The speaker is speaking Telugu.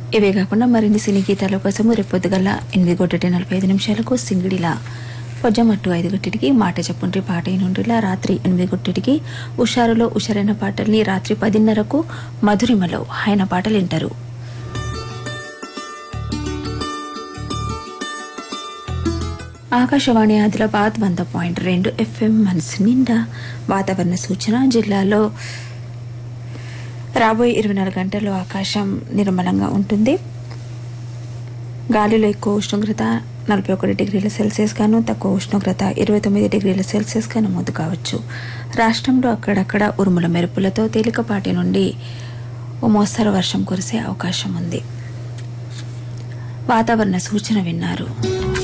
ఇవే కాకుండా మరిన్ని సినీ గీతాల కోసము రేపొద్దుగల ఎనిమిది గొట్టటి నలభై ఐదు నిమిషాలకు సింగిడిలా పొజ్జమట్టు ఐదు గొట్టిటికి మాట చెప్పుండ్రి పాట నుండిలా రాత్రి ఎనిమిది గొట్టిటికి ఉషారులో ఉషారైన పాటల్ని రాత్రి పదిన్నరకు మధురిమలో ఆయన పాటలు వింటారు ఆకాశవాణి ఆదిలాబాద్ వంద పాయింట్ రెండు ఎఫ్ఎం మనసు నిండా వాతావరణ సూచన జిల్లాలో రాబోయే ఇరవై నాలుగు గంటల్లో ఆకాశం నిర్మలంగా ఉంటుంది గాలిలో ఎక్కువ ఉష్ణోగ్రత నలభై ఒకటి డిగ్రీల సెల్సియస్ గాను తక్కువ ఉష్ణోగ్రత ఇరవై తొమ్మిది డిగ్రీల సెల్సియస్ గా నమోదు కావచ్చు రాష్ట్రంలో అక్కడక్కడ ఉరుముల మెరుపులతో తేలికపాటి నుండి ఓ మోస్తరు వర్షం కురిసే అవకాశం ఉంది వాతావరణ సూచన విన్నారు